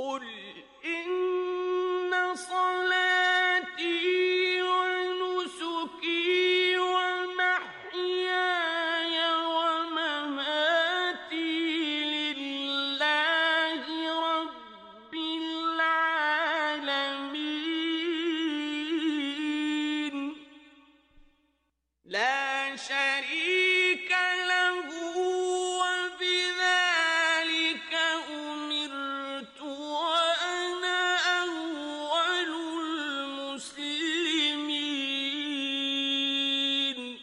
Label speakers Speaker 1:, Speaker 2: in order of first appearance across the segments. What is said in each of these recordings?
Speaker 1: قل إن صلاتي ونسكي ومحياي ومماتي لله رب العالمين لا شريك له وبذلك أمرت وأنا أول المسلمين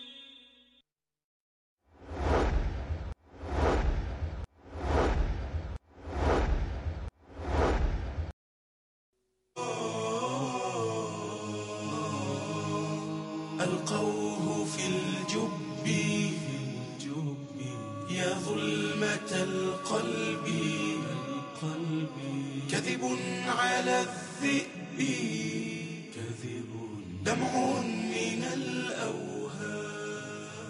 Speaker 2: ألقوه في الجب يا ظلمة القلب كذب على الذئب كذب دمع من الأوهام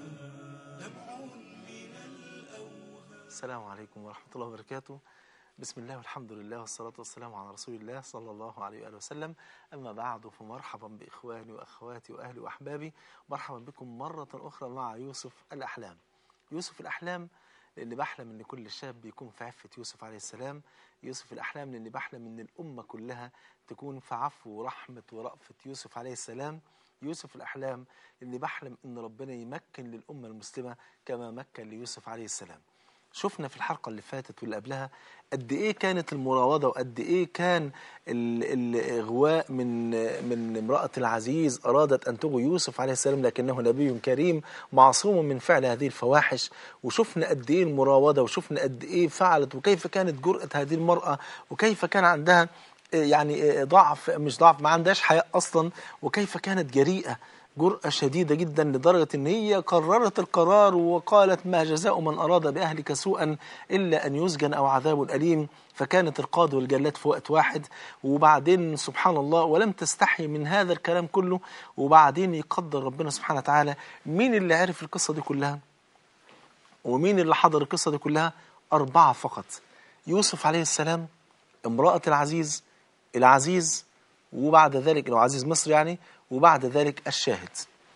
Speaker 2: دمع من الأوهام
Speaker 3: السلام عليكم ورحمة الله وبركاته بسم الله والحمد لله والصلاة والسلام على رسول الله صلى الله عليه وآله وسلم أما بعد فمرحبا بإخواني وأخواتي وأهلي وأحبابي مرحبا بكم مرة أخرى مع يوسف الأحلام يوسف الأحلام لأني بحلم أن كل شاب يكون في عفة يوسف عليه السلام يوسف الأحلام لأني بحلم أن الأمة كلها تكون في عفو ورحمة ورأفة يوسف عليه السلام يوسف الأحلام اللي بحلم أن ربنا يمكن للأمة المسلمة كما مكن ليوسف عليه السلام شفنا في الحلقة اللي فاتت واللي قبلها قد إيه كانت المراوضة وقد إيه كان ال- الإغواء من من امرأة العزيز أرادت أن تغوي يوسف عليه السلام لكنه نبي كريم معصوم من فعل هذه الفواحش وشفنا قد إيه المراوضة وشفنا قد إيه فعلت وكيف كانت جرأة هذه المرأة وكيف كان عندها يعني ضعف مش ضعف ما عندهاش حياء أصلا وكيف كانت جريئة جرأة شديدة جدا لدرجة ان هي قررت القرار وقالت ما جزاء من أراد بأهلك سوءا إلا أن يسجن أو عذاب أليم فكانت القاضي والجلاد في وقت واحد وبعدين سبحان الله ولم تستحي من هذا الكلام كله وبعدين يقدر ربنا سبحانه وتعالى مين اللي عرف القصة دي كلها ومين اللي حضر القصة دي كلها أربعة فقط يوسف عليه السلام امرأة العزيز العزيز وبعد ذلك لو عزيز مصر يعني وبعد ذلك الشاهد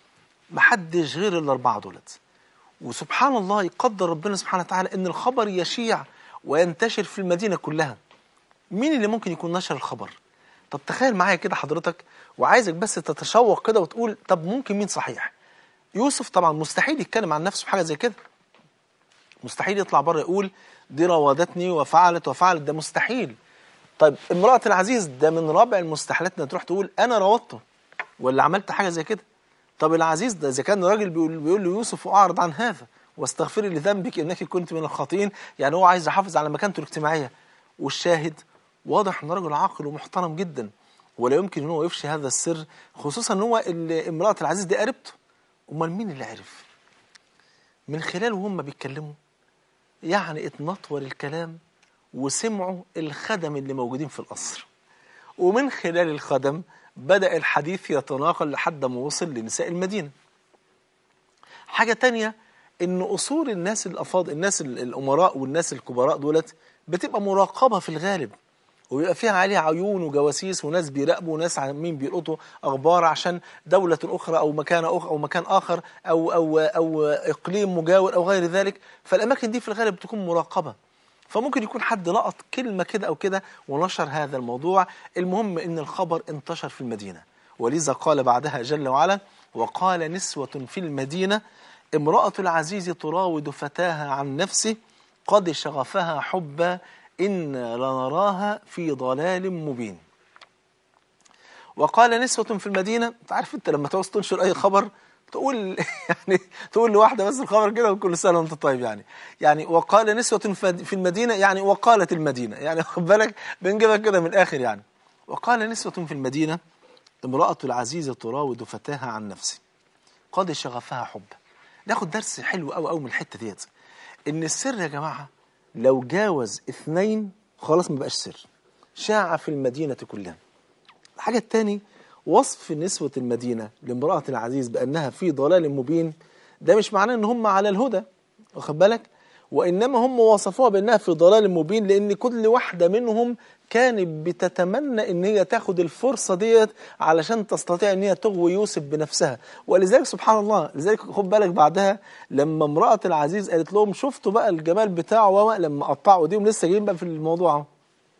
Speaker 3: محدش غير الأربعة دولت وسبحان الله يقدر ربنا سبحانه وتعالى ان الخبر يشيع وينتشر في المدينة كلها مين اللي ممكن يكون نشر الخبر طب تخيل معايا كده حضرتك وعايزك بس تتشوق كده وتقول طب ممكن مين صحيح يوسف طبعا مستحيل يتكلم عن نفسه في حاجة زي كده مستحيل يطلع بره يقول دي راودتني وفعلت وفعلت ده مستحيل طيب امرأة العزيز ده من رابع المستحيلات انها تروح تقول انا راودته ولا عملت حاجة زي كده طب العزيز ده اذا كان راجل بيقول بيقول له يوسف اعرض عن هذا واستغفري لذنبك انك كنت من الخاطئين يعني هو عايز يحافظ على مكانته الاجتماعيه والشاهد واضح انه راجل عاقل ومحترم جدا ولا يمكن ان هو يفشي هذا السر خصوصا ان هو ال- امراه العزيز دي قريبته امال مين اللي عرف من خلال وهم بيتكلموا يعني اتنطور الكلام وسمعوا الخدم اللي موجودين في القصر ومن خلال الخدم بدأ الحديث يتناقل لحد ما وصل لنساء المدينة حاجة تانية ان أصول الناس الأفاضل الناس ال- الأمراء والناس الكبراء دولت بتبقى مراقبة في الغالب وبيبقى فيها عليها عيون وجواسيس وناس بيراقبوا وناس عمين بيلقطوا أخبار عشان دولة أخرى أو مكان أخر أو مكان آخر أو أو أو إقليم مجاور أو غير ذلك فالأماكن دي في الغالب تكون مراقبة فممكن يكون حد لقط كلمة كده أو كده ونشر هذا الموضوع المهم إن الخبر انتشر في المدينة ولذا قال بعدها جل وعلا وقال نسوة في المدينة امرأة العزيز تراود فتاها عن نفسه قد شغفها حبا إنا لنراها في ضلال مبين وقال نسوة في المدينة تعرف انت لما تعوز تنشر اي خبر تقول يعني تقول لواحدة بس الخبر كده وكل سنة وانت طيب يعني يعني وقال نسوة في المدينة يعني وقالت المدينة يعني خد بالك بنجيبها كده من الآخر يعني وقال نسوة في المدينة امرأة العزيز تراود فتاها عن نفسه قد شغفها حب ناخد درس حلو قوي قوي من الحتة ديت ان السر يا جماعة لو جاوز اثنين خلاص ما بقاش سر شاع في المدينة كلها الحاجة الثاني وصف نسوة المدينة لامرأة العزيز بأنها في ضلال مبين ده مش معناه ان هم على الهدى واخد بالك وإنما هم وصفوها بأنها في ضلال مبين لأن كل واحدة منهم كانت بتتمنى ان هي تاخد الفرصه ديت علشان تستطيع ان هي تغوي يوسف بنفسها ولذلك سبحان الله لذلك خد بالك بعدها لما امراه العزيز قالت لهم شفتوا بقى الجمال بتاعه وما لما قطعوا ايديهم لسه جايين بقى في الموضوع اهو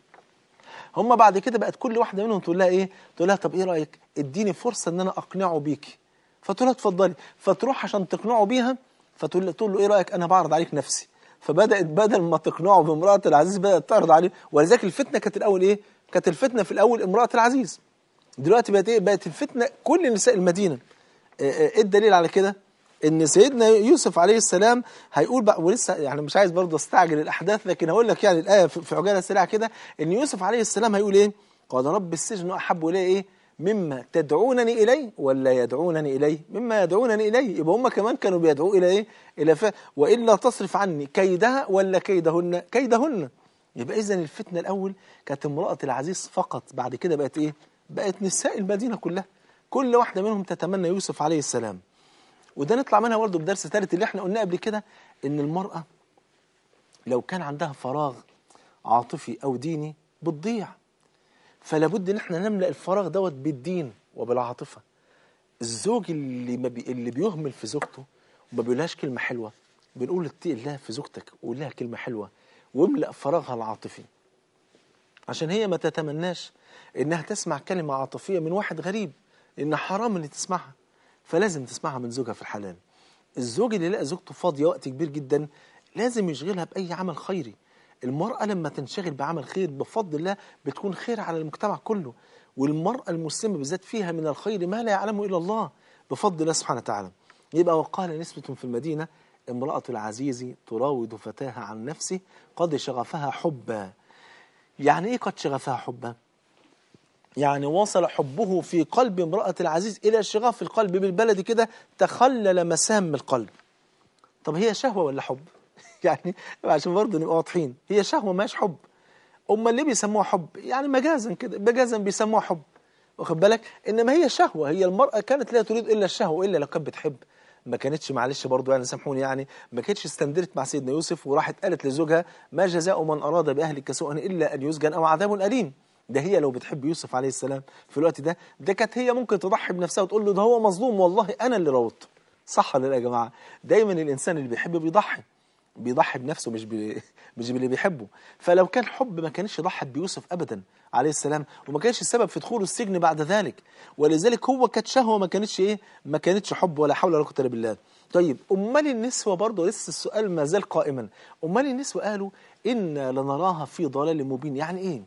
Speaker 3: هم بعد كده بقت كل واحده منهم تقول لها ايه تقول لها طب ايه رايك اديني فرصه ان انا اقنعه بيكي فتقول لها اتفضلي فتروح عشان تقنعه بيها فتقول له تقول له ايه رايك انا بعرض عليك نفسي فبدات بدل ما تقنعه بامراه العزيز بدات تعرض عليه ولذلك الفتنه كانت الاول ايه كانت الفتنه في الاول امراه العزيز دلوقتي بقت ايه بقت الفتنه كل نساء المدينه ايه الدليل على كده ان سيدنا يوسف عليه السلام هيقول بقى ولسه يعني مش عايز برضه استعجل الاحداث لكن هقول لك يعني الايه في عجاله سريعه كده ان يوسف عليه السلام هيقول ايه قال رب السجن احب الي ايه مما تدعونني اليه ولا يدعونني اليه مما يدعونني اليه يبقى هم كمان كانوا بيدعوا الى ايه الى ف... والا تصرف عني كيدها ولا كيدهن كيدهن يبقى اذا الفتنه الاول كانت امراه العزيز فقط بعد كده بقت ايه بقت نساء المدينه كلها كل واحده منهم تتمنى يوسف عليه السلام وده نطلع منها برضه بدرس ثالث اللي احنا قلناه قبل كده ان المراه لو كان عندها فراغ عاطفي او ديني بتضيع فلا بد ان احنا نملا الفراغ دوت بالدين وبالعاطفه الزوج اللي ما بي اللي بيهمل في زوجته وما بيقولهاش كلمه حلوه بنقول اتقي الله في زوجتك وقول لها كلمه حلوه واملا فراغها العاطفي عشان هي ما تتمناش انها تسمع كلمه عاطفيه من واحد غريب لان حرام ان تسمعها فلازم تسمعها من زوجها في الحلال الزوج اللي لقى زوجته فاضيه وقت كبير جدا لازم يشغلها باي عمل خيري المرأة لما تنشغل بعمل خير بفضل الله بتكون خير على المجتمع كله والمرأة المسلمة بالذات فيها من الخير ما لا يعلمه إلا الله بفضل الله سبحانه وتعالى يبقى وقال نسبة في المدينة امرأة العزيز تراود فتاها عن نفسه قد شغفها حبا يعني إيه قد شغفها حبا يعني وصل حبه في قلب امرأة العزيز إلى شغاف القلب بالبلد كده تخلل مسام القلب طب هي شهوة ولا حب يعني عشان برضه نبقى واضحين هي شهوة ماش حب أما اللي بيسموها حب يعني مجازا كده مجازا بيسموها حب واخد بالك إنما هي شهوة هي المرأة كانت لا تريد إلا الشهوة إلا لو كانت بتحب ما كانتش معلش برضه يعني سامحوني يعني ما كانتش استندرت مع سيدنا يوسف وراحت قالت لزوجها ما جزاء من أراد بأهلك سوءا إلا أن يسجن أو عذاب أليم ده هي لو بتحب يوسف عليه السلام في الوقت ده ده كانت هي ممكن تضحي بنفسها وتقول له ده هو مظلوم والله أنا اللي راودته صح ولا لا يا جماعة دايما الإنسان اللي بيحب بيضحي بيضحي بنفسه مش بي... مش باللي بيحبه فلو كان حب ما كانش ضحت بيوسف ابدا عليه السلام وما كانش السبب في دخوله السجن بعد ذلك ولذلك هو كانت شهوه ما كانتش ايه ما كانتش حب ولا حول ولا قوه الا بالله طيب امال النسوه برضه لسه السؤال ما زال قائما امال النسوه قالوا انا لنراها في ضلال مبين يعني ايه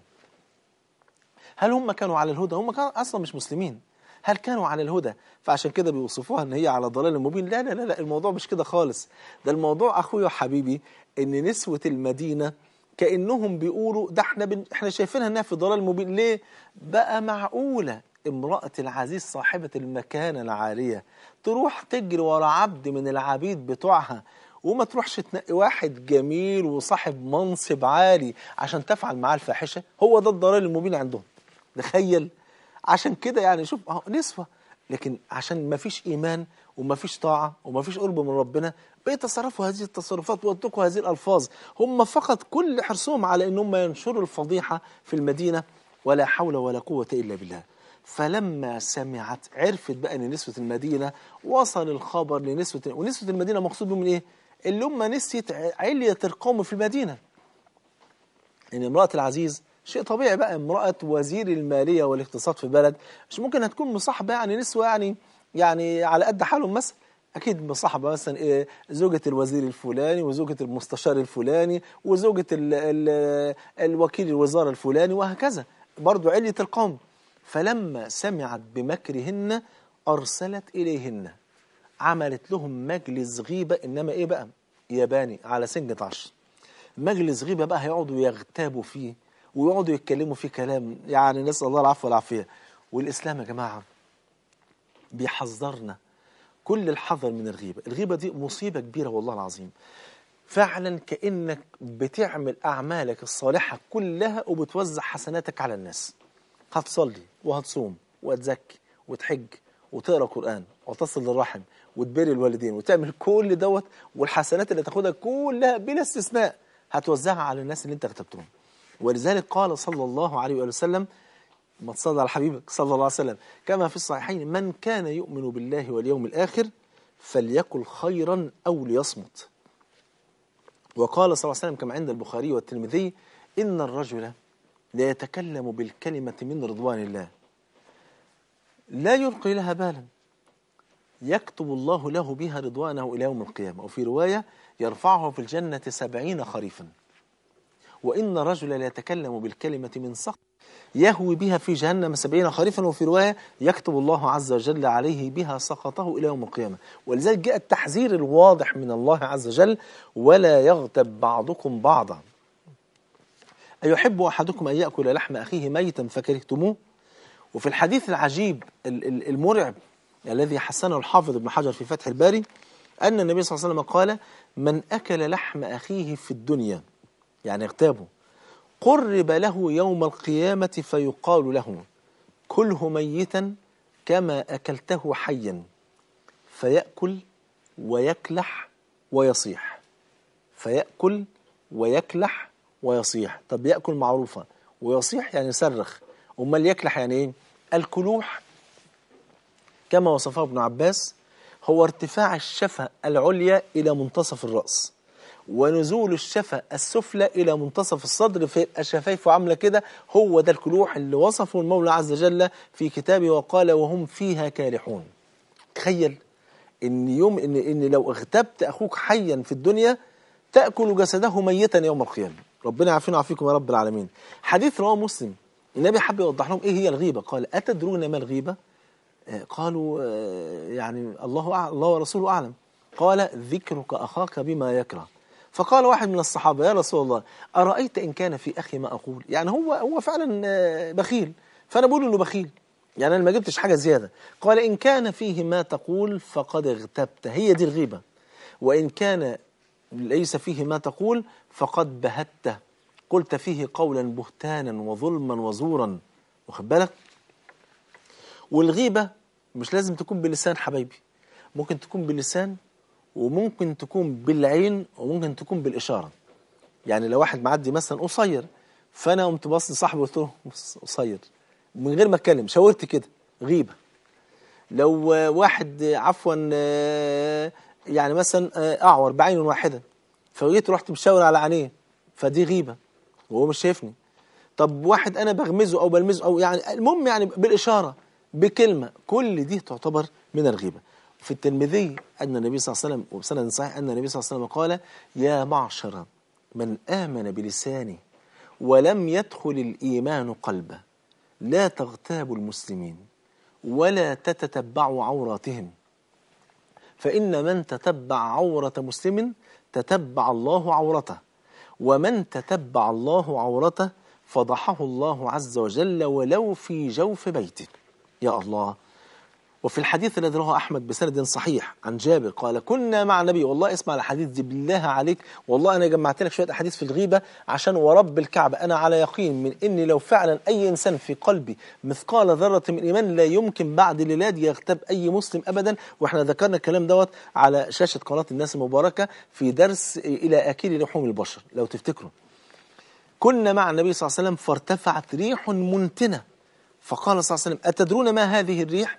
Speaker 3: هل هم كانوا على الهدى هم كانوا اصلا مش مسلمين هل كانوا على الهدى فعشان كده بيوصفوها ان هي على ضلال مبين لا لا لا, لا الموضوع مش كده خالص ده الموضوع اخويا وحبيبي ان نسوة المدينة كأنهم بيقولوا ده احنا بن... احنا شايفينها انها في ضلال مبين ليه بقى معقولة امرأة العزيز صاحبة المكانة العالية تروح تجري ورا عبد من العبيد بتوعها وما تروحش تنقي واحد جميل وصاحب منصب عالي عشان تفعل معاه الفاحشة هو ده الضلال المبين عندهم تخيل عشان كده يعني شوف اهو نسوة لكن عشان ما فيش إيمان وما فيش طاعة وما فيش قرب من ربنا بيتصرفوا هذه التصرفات ويتركوا هذه الألفاظ هم فقط كل حرصهم على أنهم ينشروا الفضيحة في المدينة ولا حول ولا قوة إلا بالله فلما سمعت عرفت بقى ان نسوة المدينة وصل الخبر لنسوة ونسوة المدينة مقصود بهم ايه اللي هم نسيت علية القوم في المدينة ان امرأة العزيز شيء طبيعي بقى امرأة وزير المالية والاقتصاد في بلد مش ممكن هتكون مصاحبة يعني نسوة يعني يعني على قد حالهم مثلا أكيد مصاحبة مثلا إيه زوجة الوزير الفلاني وزوجة المستشار الفلاني وزوجة ال ال الوكيل الوزارة الفلاني وهكذا برضو علية القوم فلما سمعت بمكرهن أرسلت إليهن عملت لهم مجلس غيبة إنما إيه بقى ياباني على سنجة عشر مجلس غيبة بقى هيقعدوا يغتابوا فيه ويقعدوا يتكلموا فيه كلام يعني نسأل الله العفو والعافية والإسلام يا جماعة بيحذرنا كل الحذر من الغيبة الغيبة دي مصيبة كبيرة والله العظيم فعلا كأنك بتعمل أعمالك الصالحة كلها وبتوزع حسناتك على الناس هتصلي وهتصوم وهتزكي وتحج وتقرا قران وتصل للرحم وتبري الوالدين وتعمل كل دوت والحسنات اللي تاخدها كلها بلا استثناء هتوزعها على الناس اللي انت اغتبتهم ولذلك قال صلى الله عليه وآله وسلم ما تصلى على حبيبك صلى الله عليه وسلم كما في الصحيحين من كان يؤمن بالله واليوم الآخر فليقل خيرا أو ليصمت وقال صلى الله عليه وسلم كما عند البخاري والترمذي إن الرجل لا يتكلم بالكلمة من رضوان الله لا يلقي لها بالا يكتب الله له بها رضوانه إلى يوم القيامة وفي رواية يرفعه في الجنة سبعين خريفا وإن رجل لا يتكلم بالكلمة من سخط يهوي بها في جهنم سبعين خريفا وفي رواية يكتب الله عز وجل عليه بها سخطه إلى يوم القيامة ولذلك جاء التحذير الواضح من الله عز وجل ولا يغتب بعضكم بعضا أيحب أحدكم أن يأكل لحم أخيه ميتا فكرهتموه وفي الحديث العجيب ال- ال- المرعب الذي حسنه الحافظ ابن حجر في فتح الباري أن النبي صلى الله عليه وسلم قال من أكل لحم أخيه في الدنيا يعني اغتابه قرب له يوم القيامة فيقال له كله ميتا كما أكلته حيا فيأكل ويكلح ويصيح فيأكل ويكلح ويصيح طب يأكل معروفة ويصيح يعني يصرخ أمال يكلح يعني إيه الكلوح كما وصفه ابن عباس هو ارتفاع الشفة العليا إلى منتصف الرأس ونزول الشفة السفلى إلى منتصف الصدر فيبقى شفايفه عاملة كده هو ده الكلوح اللي وصفه المولى عز وجل في كتابه وقال وهم فيها كالحون تخيل ان يوم ان ان لو اغتبت اخوك حيا في الدنيا تاكل جسده ميتا يوم القيامه ربنا يعافينا ويعافيكم يا رب العالمين حديث رواه مسلم النبي حب يوضح لهم ايه هي الغيبه قال اتدرون ما الغيبه آه، قالوا آه، يعني الله أع- الله ورسوله اعلم قال ذكرك اخاك بما يكره فقال واحد من الصحابه يا رسول الله ارايت ان كان في اخي ما اقول يعني هو هو فعلا آه، بخيل فانا بقول انه بخيل يعني انا ما جبتش حاجه زياده قال ان كان فيه ما تقول فقد اغتبت هي دي الغيبه وان كان ليس فيه ما تقول فقد بهته قلت فيه قولا بهتانا وظلما وزورا واخد بالك والغيبه مش لازم تكون بلسان حبايبي ممكن تكون باللسان وممكن تكون بالعين وممكن تكون بالاشاره يعني لو واحد معدي مثلا قصير فانا قمت باص لصاحبي قلت له بص قصير من غير ما اتكلم شاورت كده غيبه لو آه، واحد آه، عفوا آه، يعني مثلا آه، اعور بعين واحده فجيت رحت مشاور على عينيه فدي غيبه وهو مش شايفني طب واحد انا بغمزه او بلمزه او يعني المهم يعني بالاشاره بكلمه كل دي تعتبر من الغيبه في الترمذي ان النبي صلى الله عليه وسلم وبسند صحيح ان النبي صلى الله عليه وسلم قال يا معشر من امن بلسانه ولم يدخل الايمان قلبه لا تغتابوا المسلمين ولا تتتبعوا عوراتهم فإن من تتبع عورة مسلم تتبع الله عورته ومن تتبع الله عورته فضحه الله عز وجل ولو في جوف بيته يا الله وفي الحديث الذي رواه أحمد بسند صحيح عن جابر قال كنا مع النبي والله اسمع الحديث دي بالله عليك والله أنا جمعت لك شوية أحاديث في الغيبة عشان ورب الكعبة أنا على يقين من إن لو فعلا أي إنسان في قلبي مثقال ذرة من إيمان لا يمكن بعد الليلاد يغتاب أي مسلم أبدا وإحنا ذكرنا الكلام دوت على شاشة قناة الناس المباركة في درس إلى أكل لحوم البشر لو تفتكروا كنا مع النبي صلى الله عليه وسلم فارتفعت ريح منتنة فقال صلى الله عليه وسلم أتدرون ما هذه الريح؟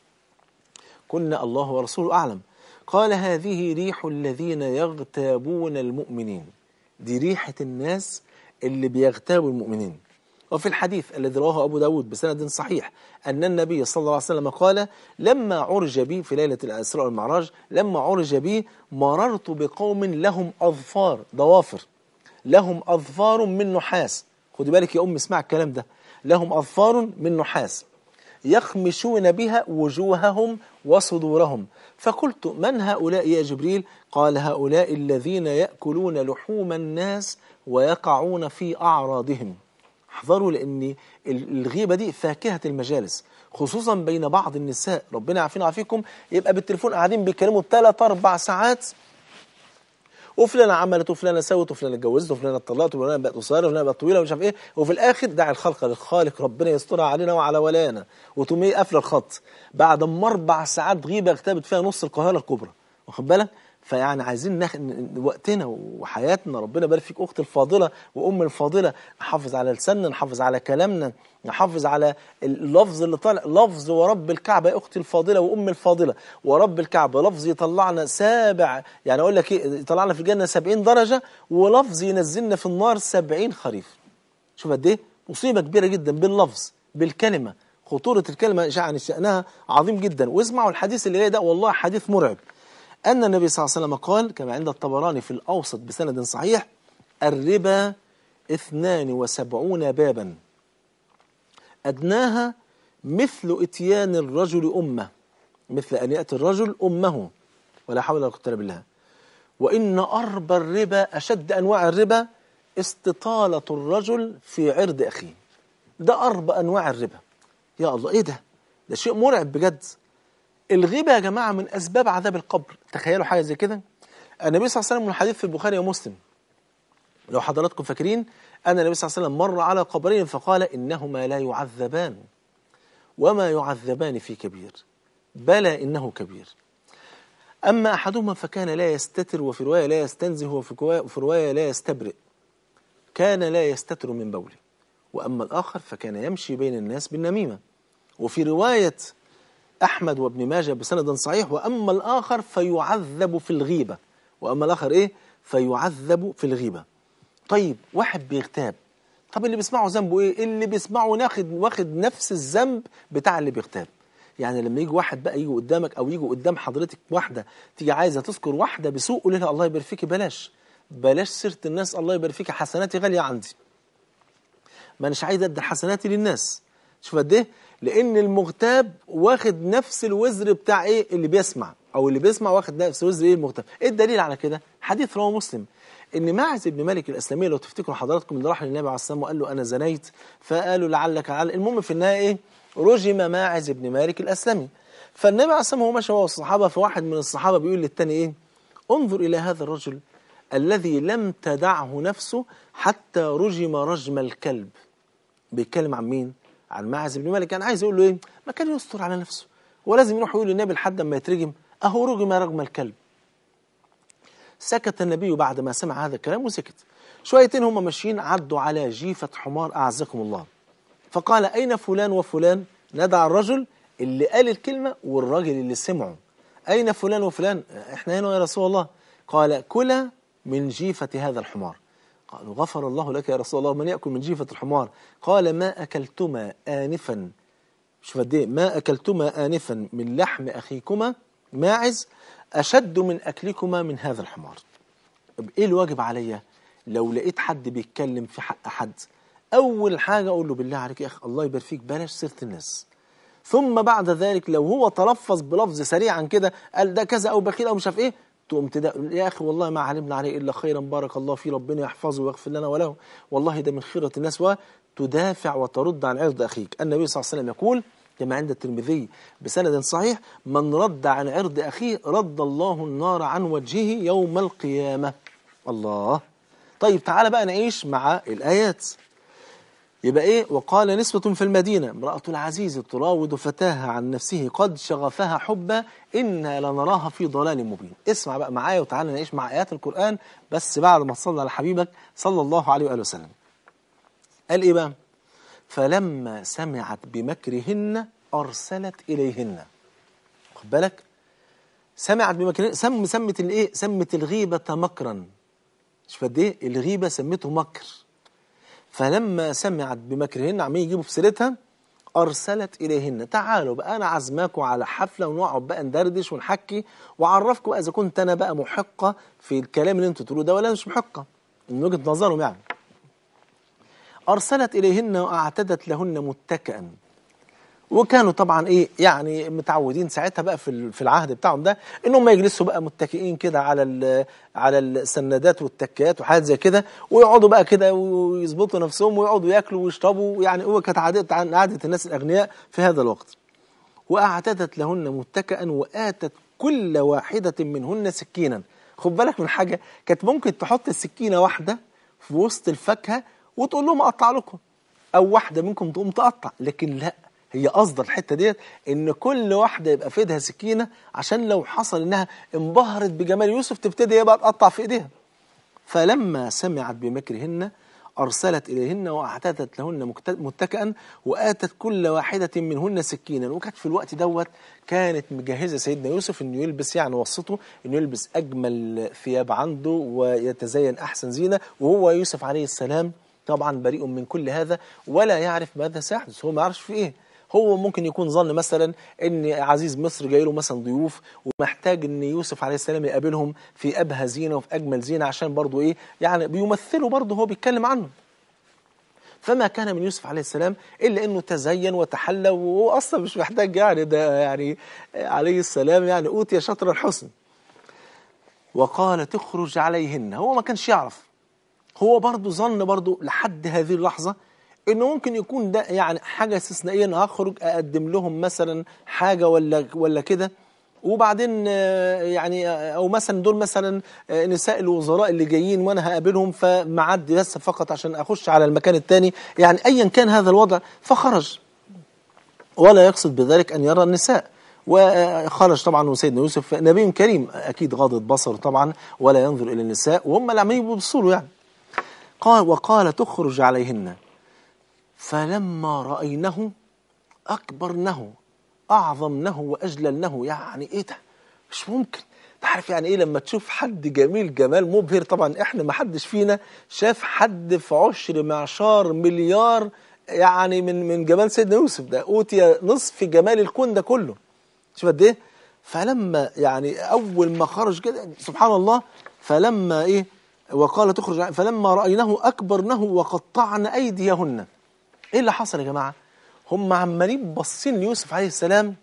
Speaker 3: كنا الله ورسوله أعلم قال هذه ريح الذين يغتابون المؤمنين دي ريحة الناس اللي بيغتابوا المؤمنين وفي الحديث الذي رواه أبو داود بسند صحيح أن النبي صلى الله عليه وسلم قال لما عرج بي في ليلة الإسراء والمعراج لما عرج بي مررت بقوم لهم أظفار ضوافر لهم أظفار من نحاس خدي بالك يا أم اسمع الكلام ده لهم أظفار من نحاس يخمشون بها وجوههم وصدورهم فقلت من هؤلاء يا جبريل قال هؤلاء الذين يأكلون لحوم الناس ويقعون في أعراضهم احذروا لأن الغيبة دي فاكهة المجالس خصوصا بين بعض النساء ربنا يعافينا ويعافيكم يبقى بالتليفون قاعدين بيتكلموا ثلاث أربع ساعات وفلانه عملت وفلانه سوت وفلانه اتجوزت وفلانه اتطلقت وفلانه بقت قصيره وفلانه بقت طويله ومش عارف ايه وفي الاخر دع الخلق للخالق ربنا يسترها علينا وعلى ولانا وتقوم ايه قافله الخط بعد ما اربع ساعات غيبه اغتابت فيها نص القاهره الكبرى واخد بالك فيعني عايزين نخ... وقتنا وحياتنا ربنا يبارك فيك اختي الفاضله وام الفاضله نحافظ على لساننا نحافظ على كلامنا نحافظ على اللفظ اللي طالع لفظ ورب الكعبه يا اختي الفاضله وام الفاضله ورب الكعبه لفظ يطلعنا سابع يعني اقول لك ايه يطلعنا في الجنه 70 درجه ولفظ ينزلنا في النار 70 خريف شوف قد ايه مصيبه كبيره جدا باللفظ بالكلمه خطوره الكلمه يعني شانها عظيم جدا واسمعوا الحديث اللي جاي ده والله حديث مرعب أن النبي صلى الله عليه وسلم قال كما عند الطبراني في الأوسط بسند صحيح الربا اثنان وسبعون بابا أدناها مثل إتيان الرجل أمه مثل أن يأتي الرجل أمه ولا حول ولا قوة إلا بالله وإن أربى الربا أشد أنواع الربا استطالة الرجل في عرض أخيه ده أربى أنواع الربا يا الله إيه ده ده شيء مرعب بجد الغيبة يا جماعة من أسباب عذاب القبر تخيلوا حاجة زي كده النبي صلى الله عليه وسلم من الحديث في البخاري ومسلم لو حضراتكم فاكرين أن النبي صلى الله عليه وسلم مر على قبرين فقال إنهما لا يعذبان وما يعذبان في كبير بلى إنه كبير أما أحدهما فكان لا يستتر وفي رواية لا يستنزه وفي رواية لا يستبرئ كان لا يستتر من بوله وأما الآخر فكان يمشي بين الناس بالنميمة وفي رواية أحمد وابن ماجه بسند صحيح وأما الآخر فيعذب في الغيبة وأما الآخر إيه فيعذب في الغيبة طيب واحد بيغتاب طب اللي بيسمعه ذنبه إيه اللي بيسمعه واخد واخد نفس الذنب بتاع اللي بيغتاب يعني لما يجي واحد بقى يجي قدامك او يجي قدام حضرتك واحده تيجي عايزه تذكر واحده بسوء قول لها الله يبارك فيكي بلاش بلاش سيره الناس الله يبارك فيكي حسناتي غاليه عندي ما اناش عايز ادي حسناتي للناس شوف قد ايه لان المغتاب واخد نفس الوزر بتاع ايه اللي بيسمع او اللي بيسمع واخد نفس وزر ايه المغتاب ايه الدليل على كده حديث رواه مسلم ان ماعز بن مالك الاسلامي لو تفتكروا حضراتكم اللي راح للنبي عليه السلام وقال له انا زنيت فقالوا لعلك على المهم في النهايه ايه رجم ماعز بن مالك الاسلمي فالنبي عليه السلام هو ماشي هو والصحابه فواحد من الصحابه بيقول للتاني ايه انظر الى هذا الرجل الذي لم تدعه نفسه حتى رجم رجم الكلب بيتكلم عن مين عن ماعز بن مالك كان عايز يقول له ايه ما كان يستر على نفسه هو لازم يروح يقول للنبي لحد ما يترجم اهو رجم رجم الكلب سكت النبي بعد ما سمع هذا الكلام وسكت شويتين هم ماشيين عدوا على جيفة حمار أعزكم الله فقال أين فلان وفلان ندع الرجل اللي قال الكلمة والراجل اللي سمعه أين فلان وفلان إحنا هنا يا رسول الله قال كلا من جيفة هذا الحمار قالوا غفر الله لك يا رسول الله من يأكل من جيفة الحمار قال ما أكلتما آنفا شوف قد ايه ما أكلتما آنفا من لحم أخيكما ماعز أشد من أكلكما من هذا الحمار طب إيه الواجب عليا لو لقيت حد بيتكلم في حق حد أول حاجة أقول له بالله عليك يا أخي الله يبارك فيك بلاش سيرة الناس ثم بعد ذلك لو هو تلفظ بلفظ سريعا كده قال ده كذا أو بخيل أو مش عارف إيه تقوم تدا يا أخي والله ما علمنا عليه إلا خيرا بارك الله فيه ربنا يحفظه ويغفر لنا وله والله ده من خيرة الناس وتدافع وترد عن عرض أخيك النبي صلى الله عليه وسلم يقول كما عند الترمذي بسند صحيح من رد عن عرض أخيه رد الله النار عن وجهه يوم القيامة الله طيب تعالى بقى نعيش مع الآيات يبقى ايه وقال نسوة في المدينة امرأة العزيز تراود فتاها عن نفسه قد شغفها حبا إنا لنراها في ضلال مبين اسمع بقى معايا وتعالى نعيش مع آيات القرآن بس بعد ما تصلي على حبيبك صلى الله عليه وآله وسلم قال ايه بقى فلما سمعت بمكرهن أرسلت إليهن خد بالك سمعت بمكرهن سم سمت الايه سمت الغيبة مكرا شوف قد ايه الغيبة سمته مكر فلما سمعت بمكرهن عمالين يجيبوا في سيرتها أرسلت إليهن تعالوا بقى أنا عزماكم على حفلة ونقعد بقى ندردش ونحكي وأعرفكم بقى إذا كنت أنا بقى محقة في الكلام اللي أنتوا تقولوه ده ولا مش محقة من وجهة نظرهم يعني أرسلت إليهن وأعتدت لهن متكئا وكانوا طبعا ايه يعني متعودين ساعتها بقى في في العهد بتاعهم ده انهم يجلسوا بقى متكئين كده على على السندات والتكيات وحاجات زي كده ويقعدوا بقى كده ويظبطوا نفسهم ويقعدوا ياكلوا ويشربوا يعني هو كانت عاده عاده الناس الاغنياء في هذا الوقت واعتدت لهن متكئا واتت كل واحده منهن سكينا خد بالك من حاجه كانت ممكن تحط السكينه واحده في وسط الفاكهه وتقول لهم اقطع لكم او واحده منكم تقوم تقطع لكن لا هي قصد الحته ديت ان كل واحده يبقى في ايدها سكينه عشان لو حصل انها انبهرت بجمال يوسف تبتدي هي بقى تقطع في ايديها فلما سمعت بمكرهن أرسلت إليهن وأعتدت لهن مكت- متكئا وآتت كل واحدة منهن سكينا وكانت في الوقت دوت كانت مجهزة سيدنا يوسف إنه يلبس يعني وصته إنه يلبس أجمل ثياب عنده ويتزين أحسن زينة وهو يوسف عليه السلام طبعا بريء من كل هذا ولا يعرف ماذا سيحدث هو ما يعرفش في إيه هو ممكن يكون ظن مثلا ان عزيز مصر جاي له مثلا ضيوف ومحتاج ان يوسف عليه السلام يقابلهم في ابهى زينه وفي اجمل زينه عشان برضه ايه يعني بيمثلوا برضه هو بيتكلم عنه فما كان من يوسف عليه السلام الا انه تزين وتحلى وهو اصلا مش محتاج يعني ده يعني عليه السلام يعني اوتي شطر الحسن وقال تخرج عليهن هو ما كانش يعرف هو برضه ظن برضه لحد هذه اللحظة انه ممكن يكون ده يعني حاجة استثنائية انا هخرج اقدم لهم مثلا حاجة ولا ولا كده وبعدين آه، يعني آه، او مثلا دول مثلا آه، نساء الوزراء اللي جايين وانا هقابلهم فمعدي بس فقط عشان اخش على المكان الثاني يعني ايا كان هذا الوضع فخرج ولا يقصد بذلك أن يرى النساء وخرج طبعا وسيدنا يوسف نبي كريم أكيد غاضت بصره طبعا ولا ينظر إلى النساء وهم اللي عمالين يبصوا له يعني قال وقال تخرج عليهن فلما رأينه أكبرنه أعظمنه وأجللنه يعني إيه ده مش ممكن تعرف يعني ايه لما تشوف حد جميل جمال مبهر طبعا احنا ما حدش فينا شاف حد في عشر معشار مليار يعني من من جمال سيدنا يوسف ده اوتي نصف جمال الكون ده كله شوف قد ايه فلما يعني اول ما خرج كده سبحان الله فلما ايه وقال تخرج فلما راينه اكبرنه وقطعن ايديهن ايه اللي حصل يا جماعه هم عمالين باصين ليوسف عليه السلام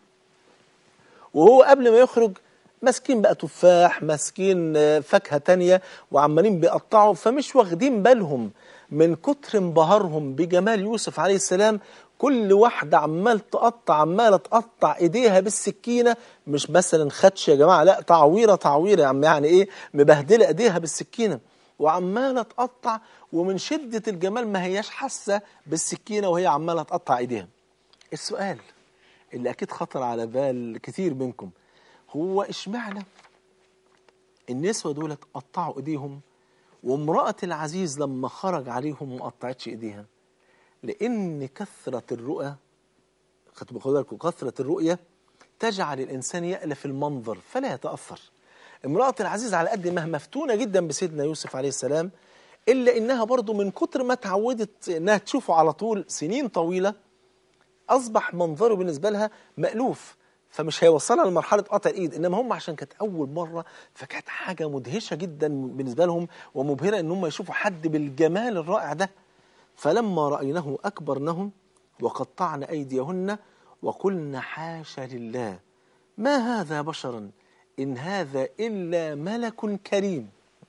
Speaker 3: وهو قبل ما يخرج ماسكين بقى تفاح ماسكين آه، فاكهة تانية وعمالين بيقطعوا فمش واخدين بالهم من كتر انبهارهم بجمال يوسف عليه السلام كل واحدة عمال تقطع عمالة تقطع ايديها بالسكينة مش مثلا خدش يا جماعة لا تعويرة تعويرة يا عم يعني ايه مبهدلة ايديها بالسكينة وعمالة تقطع ومن شدة الجمال ما هياش حاسة بالسكينة وهي عمالة تقطع ايديها السؤال اللي اكيد خطر على بال كتير منكم هو اشمعنى النسوة دول قطعوا ايديهم وامرأة العزيز لما خرج عليهم ما قطعتش ايديها لان كثرة الرؤى خدوا خدوا بالكم كثرة الرؤية تجعل الانسان يألف المنظر فلا يتأثر امرأة العزيز على قد ما هي مفتونة جدا بسيدنا يوسف عليه السلام الا انها برضو من كتر ما اتعودت انها تشوفه على طول سنين طويلة اصبح منظره بالنسبه لها مألوف فمش هيوصلها لمرحله قطع الايد انما هم عشان كانت اول مره فكانت حاجه مدهشه جدا بالنسبه لهم ومبهره ان هم يشوفوا حد بالجمال الرائع ده فلما راينه اكبرنهم وقطعن ايديهن وقلن حاش لله ما هذا بشرا ان هذا الا ملك كريم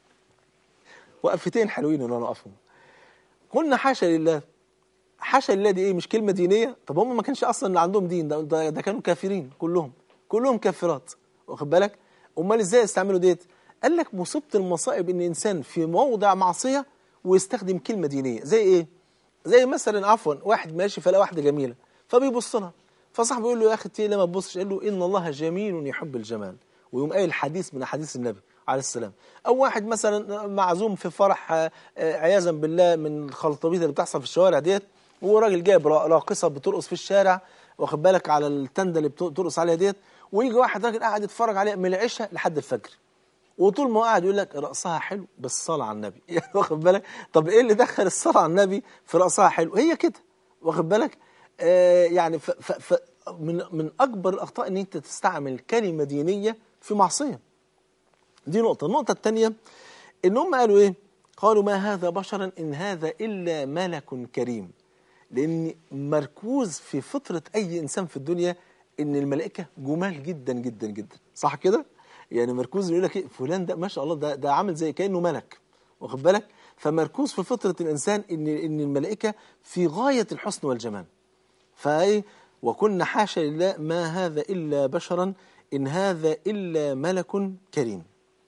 Speaker 3: وقفتين حلوين اللي انا اقفهم قلنا حاشا لله حاشا لله دي ايه مش كلمه دينيه طب هم ما كانش اصلا اللي عندهم دين ده, ده, ده كانوا كافرين كلهم كلهم كافرات واخد بالك امال ازاي استعملوا ديت قال لك مصيبه المصائب ان انسان في موضع معصيه ويستخدم كلمه دينيه زي ايه زي مثلا عفوا واحد ماشي فلقى واحده جميله فبيبص لها فصاحبه يقول له يا اخي إنت ليه ما تبصش قال له ان الله جميل يحب الجمال ويقوم قايل حديث من احاديث النبي عليه السلام او واحد مثلا معزوم في فرح آه، آه، عياذا بالله من الخلطبيط اللي بتحصل في الشوارع ديت وراجل جايب را- راقصه بترقص في الشارع واخد بالك على التنده اللي بت- بترقص عليها ديت ويجي واحد راجل قاعد يتفرج عليها من العشاء لحد الفجر وطول ما هو قاعد يقول لك رقصها حلو بالصلاه على النبي يعني واخد بالك طب ايه اللي دخل الصلاه على النبي في رقصها حلو هي كده واخد بالك آه يعني ف ف ف من من اكبر الاخطاء ان انت تستعمل كلمه دينيه في معصيه دي نقطه النقطه الثانيه ان هم قالوا ايه قالوا ما هذا بشرا ان هذا الا ملك كريم لان مركوز في فطره اي انسان في الدنيا ان الملائكه جمال جدا جدا جدا صح كده يعني مركوز يقول لك ايه فلان ده ما شاء الله ده ده عامل زي كانه ملك واخد بالك فمركوز في فطره الانسان ان ان الملائكه في غايه الحسن والجمال فايه وكنا حاشا لله ما هذا الا بشرا ان هذا الا ملك كريم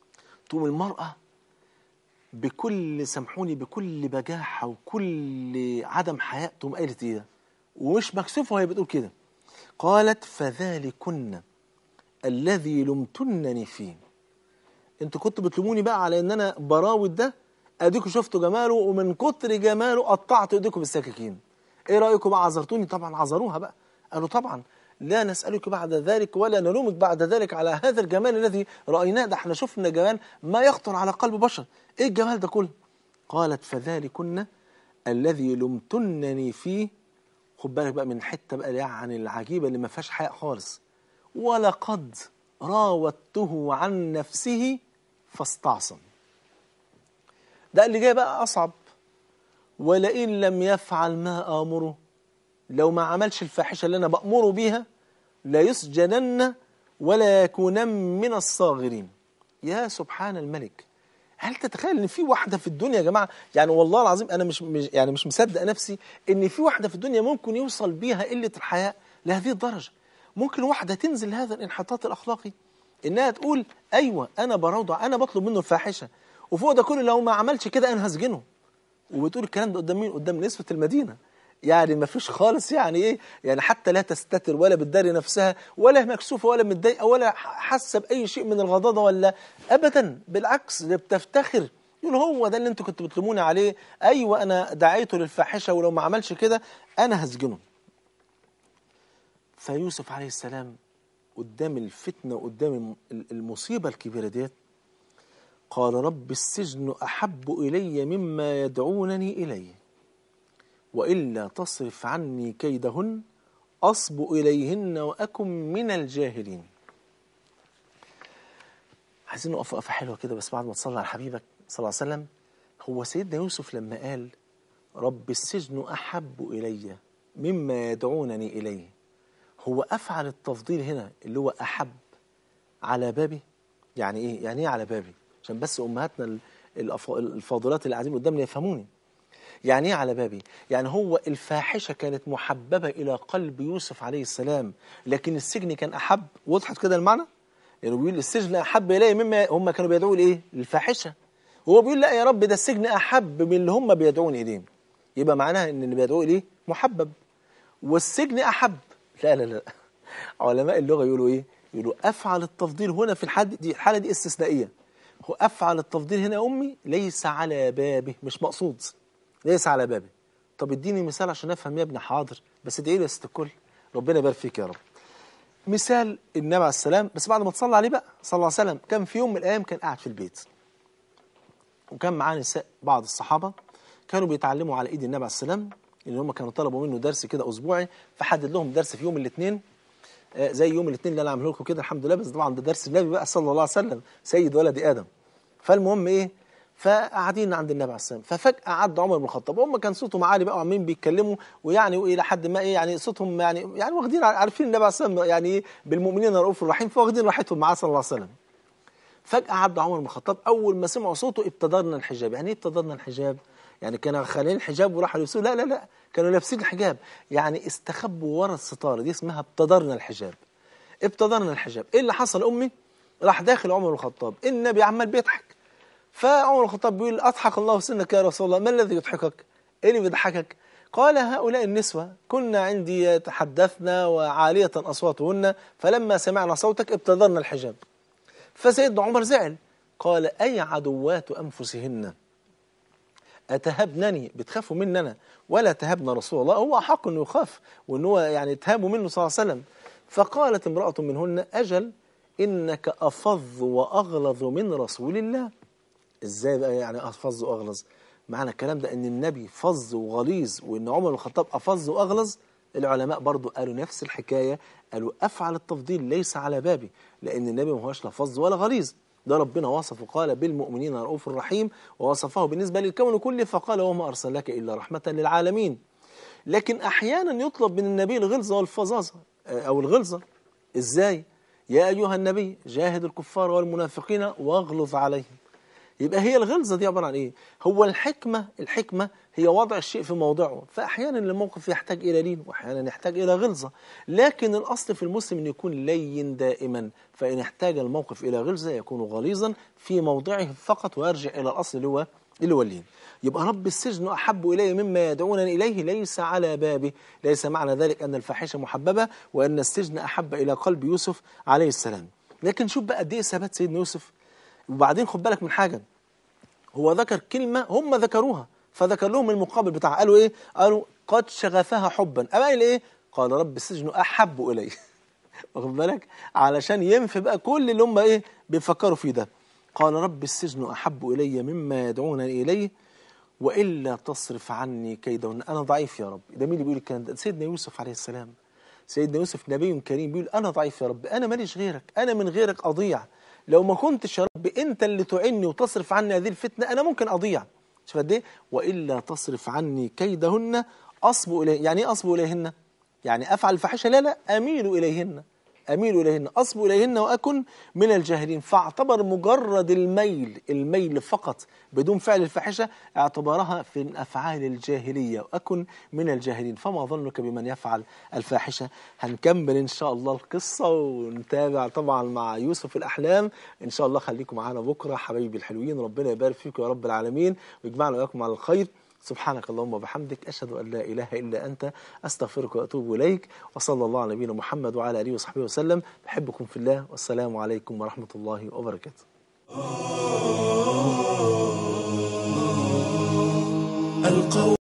Speaker 3: تقوم المرأة بكل سامحوني بكل بجاحة وكل عدم حياء تقوم قالت ايه ده؟ ومش مكسوفة وهي بتقول كده قالت فذلكن الذي لمتنني فيه انتوا كنتوا بتلوموني بقى على ان انا براود ده اديكوا شفتوا جماله ومن كتر جماله قطعت ايديكم بالسكاكين ايه رايكم بقى عذرتوني طبعا عذروها بقى قالوا طبعا لا نسالك بعد ذلك ولا نلومك بعد ذلك على هذا الجمال الذي رايناه ده احنا شفنا جمال ما يخطر على قلب بشر ايه الجمال ده كله قالت فذلكن الذي لمتنني فيه خد بالك بقى من حته بقى يعني العجيبه اللي ما فيهاش حياء خالص ولقد راودته عن نفسه فاستعصم ده اللي جاي بقى أصعب ولئن لم يفعل ما آمره لو ما عملش الفاحشة اللي أنا بأمره بيها لا يسجنن ولا يكونن من الصاغرين يا سبحان الملك هل تتخيل ان في واحده في الدنيا يا جماعه يعني والله العظيم انا مش, مش يعني مش مصدق نفسي ان في واحده في الدنيا ممكن يوصل بيها قله الحياء لهذه الدرجه ممكن واحده تنزل هذا الانحطاط الاخلاقي انها تقول ايوه انا بروضع انا بطلب منه الفاحشه وفوق ده كله لو ما عملش كده انا هسجنه وبتقول الكلام ده قدام مين قدام نسبه المدينه يعني ما فيش خالص يعني ايه يعني حتى لا تستتر ولا بتداري نفسها ولا مكسوفه ولا متضايقه ولا حاسه باي شيء من الغضاضه ولا ابدا بالعكس ده بتفتخر يقول هو ده اللي انتوا كنتوا بتلوموني عليه ايوه انا دعيته للفاحشه ولو ما عملش كده انا هسجنه فيوسف عليه السلام قدام الفتنه قدام المصيبه الكبيره ديت قال رب السجن احب الي مما يدعونني اليه وإلا تصرف عني كيدهن أصب إليهن وأكن من الجاهلين عايزين نقف وقفة حلوة كده بس بعد ما تصلي على حبيبك صلى الله عليه وسلم هو سيدنا يوسف لما قال رب السجن أحب إلي مما يدعونني إليه هو أفعل التفضيل هنا اللي هو أحب على بابي يعني إيه؟ يعني إيه على بابي؟ عشان بس أمهاتنا الفاضلات اللي قاعدين قدامنا يفهموني يعني ايه على بابي يعني هو الفاحشه كانت محببه الى قلب يوسف عليه السلام لكن السجن كان احب وضحت كده المعنى يعني بيقول السجن احب الي مما هم كانوا بيدعوا لايه للفاحشه هو بيقول لا يا رب ده السجن احب من اللي هم بيدعون اليه يبقى معناها ان اللي بيدعوا اليه محبب والسجن احب لا لا لا علماء اللغه يقولوا ايه يقولوا افعل التفضيل هنا في الحد دي الحاله دي استثنائيه هو افعل التفضيل هنا يا امي ليس على بابه مش مقصود ليس على بابي طب اديني مثال عشان افهم يا ابني حاضر بس ادعي لي يا ست الكل ربنا يبارك فيك يا رب مثال النبي عليه السلام بس بعد ما تصلى عليه بقى صلى الله عليه وسلم كان في يوم من الايام كان قاعد في البيت وكان معاه نساء بعض الصحابه كانوا بيتعلموا على ايد النبي عليه السلام ان هم كانوا طلبوا منه درس كده اسبوعي فحدد لهم درس في يوم الاثنين آه زي يوم الاثنين اللي انا عامله لكم كده الحمد لله بس طبعا ده درس النبي بقى صلى الله عليه وسلم سيد ولد ادم فالمهم ايه فقاعدين عند النبي عليه السلام ففجاه عدى عمر بن الخطاب هم كان صوتهم عالي بقى وعمالين بيتكلموا ويعني والى حد ما ايه يعني صوتهم يعني يعني واخدين عارفين النبي عليه السلام يعني ايه بالمؤمنين رؤوف رحيم فواخدين راحتهم معاه صلى الله عليه وسلم فجاه عدى عمر بن الخطاب اول ما سمعوا صوته ابتدرنا الحجاب يعني ايه ابتدرنا الحجاب يعني كانوا خالين الحجاب وراحوا يلبسوه لا لا لا كانوا لابسين الحجاب يعني استخبوا ورا الستاره دي اسمها ابتدرنا الحجاب ابتدرنا الحجاب ايه اللي حصل امي راح داخل عمر بن الخطاب النبي عمال بيضحك فعمر الخطاب بيقول أضحك الله سنك يا رسول الله ما الذي يضحكك إيه اللي بيضحكك قال هؤلاء النسوة كنا عندي يتحدثن وعالية أصواتهن فلما سمعنا صوتك ابتدرنا الحجاب فسيدنا عمر زعل قال أي عدوات أنفسهن أتهبنني بتخافوا مننا ولا تهبنا رسول الله هو أحق أنه يخاف وأنه هو يعني تهابوا منه صلى الله عليه وسلم فقالت امرأة منهن أجل إنك أفظ وأغلظ من رسول الله ازاي بقى يعني افظ واغلظ معنى الكلام ده ان النبي فظ وغليظ وان عمر بن الخطاب افظ واغلظ العلماء برضو قالوا نفس الحكايه قالوا افعل التفضيل ليس على بابي لان النبي ما هوش لا فظ ولا غليظ ده ربنا وصفه قال بالمؤمنين رؤوف رحيم ووصفه بالنسبه للكون كله فقال وما ارسلناك الا رحمه للعالمين لكن احيانا يطلب من النبي الغلظه والفظاظه او الغلظه ازاي يا ايها النبي جاهد الكفار والمنافقين واغلظ عليهم يبقى هي الغلظة دي عبارة عن إيه؟ هو الحكمة الحكمة هي وضع الشيء في موضعه فأحيانا الموقف يحتاج إلى لين وأحيانا يحتاج إلى غلظة لكن الأصل في المسلم أن يكون لين دائما فإن احتاج الموقف إلى غلظة يكون غليظا في موضعه فقط ويرجع إلى الأصل اللي هو اللي هو اللين يبقى رب السجن أحب إلي مما يدعونني إليه ليس على بابه ليس معنى ذلك أن الفاحشة محببة وأن السجن أحب إلى قلب يوسف عليه السلام لكن شوف بقى قد إيه ثبات سيدنا يوسف وبعدين خد بالك من حاجة هو ذكر كلمة هم ذكروها فذكر لهم المقابل بتاعها قالوا إيه قالوا قد شغفها حبا أما قال إيه قال رب السجن أحب إلي واخد بالك علشان ينفي بقى كل اللي هم إيه بيفكروا فيه ده قال رب السجن أحب إلي مما يدعونني إليه وإلا تصرف عني كيدهن أنا ضعيف يا رب ده مين اللي بيقول الكلام ده سيدنا يوسف عليه السلام سيدنا يوسف نبي كريم بيقول أنا ضعيف يا رب أنا ماليش غيرك أنا من غيرك أضيع لو ما كنتش يا رب أنت اللي تعني وتصرف عني هذه الفتنة أنا ممكن أضيع شوف قد إيه وإلا تصرف عني كيدهن أصب إليه يعني إيه أصب إليهن يعني أفعل الفاحشة لا لا أميل إليهن أميل إليهن أصب إليهن وأكن من الجاهلين فاعتبر مجرد الميل الميل فقط بدون فعل الفاحشة اعتبرها في أفعال الجاهلية وأكن من الجاهلين فما ظنك بمن يفعل الفاحشة هنكمل إن شاء الله القصة ونتابع طبعا مع يوسف الأحلام إن شاء الله خليكم معانا بكرة حبايبي الحلوين ربنا يبارك فيكم يا رب العالمين ويجمعنا وإياكم على الخير سبحانك اللهم وبحمدك أشهد أن لا إله إلا أنت أستغفرك وأتوب إليك وصلى الله على نبينا محمد وعلى آله وصحبه وسلم بحبكم في الله والسلام عليكم ورحمة الله وبركاته
Speaker 2: القول